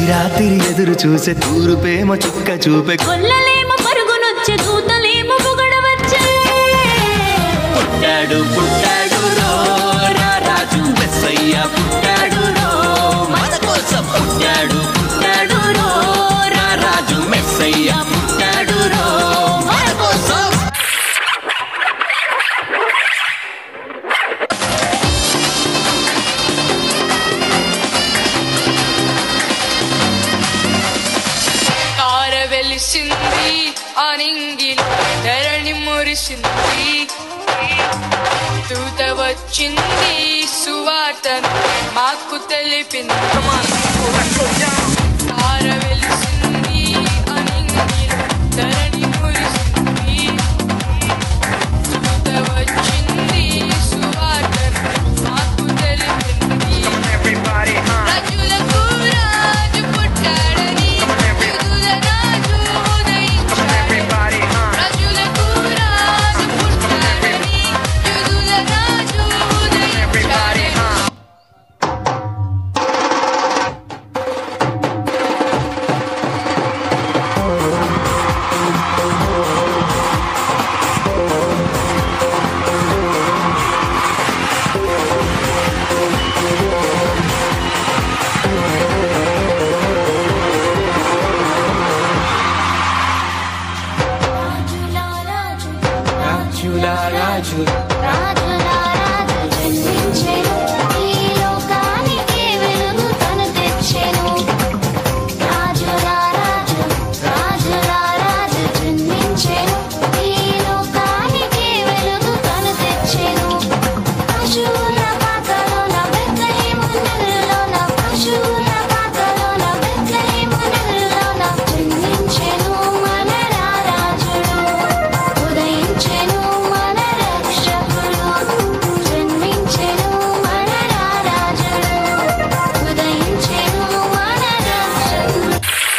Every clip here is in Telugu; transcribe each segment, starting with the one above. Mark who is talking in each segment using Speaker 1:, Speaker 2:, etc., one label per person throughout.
Speaker 1: రాత్రి ఎదురు చూసే తూరు ప్రేమ చుక్క చూపే
Speaker 2: కొల్లలేమో పరుగునొచ్చే దూతలేమో పొగడవచ్చే
Speaker 1: పుట్టాడు పుట్టాడు రో రా రాజు మెస్సయ్య పుట్టాడు రో మన కోసం పుట్టాడు పుట్టాడు రో రా రాజు మెస్సయ్య పుట్టాడు రో మన కోసం
Speaker 3: తార వెలిసింది అనింగిలో ధరణి మురిసింది దూత వచ్చింది సువార్తను మాకు తెలిపింది తార వెలిసింది అనింగిలో ధరణి మురిసింది దూత వచ్చింది సువార్తను మాకు తెలిపింది రాజులకు రాజు పుట్టాడని యూదుల రాజు ఉదయించాడు రాజులకు రాజు పుట్టాడని యూదుల రాజు ఉదయించాడు
Speaker 2: రాజులా రాజు
Speaker 1: రాజులా రాజు
Speaker 2: రాజులా రాజు జన్మించెను ఈ లోకానికి వెలుగు తను తెచ్చెను రాజులా రాజు రాజులా రాజు జన్మించెను ఈ లోకానికి వెలుగు తను తెచ్చెను పశువుల పాకలోన బెత్లెహేము నగరులోన పశువుల పాకలోన బెత్లెహేము నగరులోన జన్మించెను మన రారాజుడు ఉదయించెను మన రక్షకుడు జన్మించెను మన రారాజుడు ఉదయించెను మన రక్షకుడు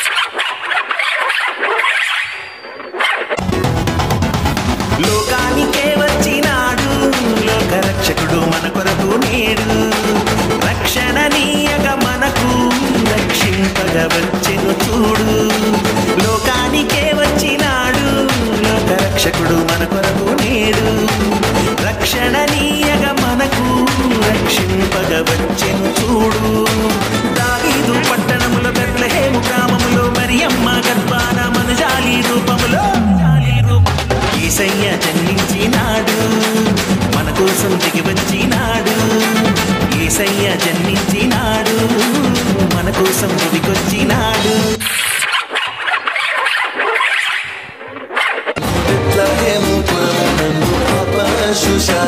Speaker 1: లోకానికే వచ్చినాడు లోక రక్షకుడు మన కొరకు నేడు రక్షణ నీయక మనకు రక్షింపగ వచ్చెను చూడు లోకానికే వచ్చినాడు లోక రక్షకుడు మన కొరకు నేడు రక్షణ నీయక మనకు రక్షింపగ వచ్చెను చూడు దావీదు పట్టణములో బెత్లెహేము గ్రామములో మరియమ్మ గర్భాన మనజాలి రూపములో ఏసయ్య జన్మించినాడు మన కోసం దిగి వచ్చినాడు ఏసయ్య జన్మించినాడు మన కోసం దిగొచ్చినాడు
Speaker 4: బెత్లహేము పురమునందు పాప శుశా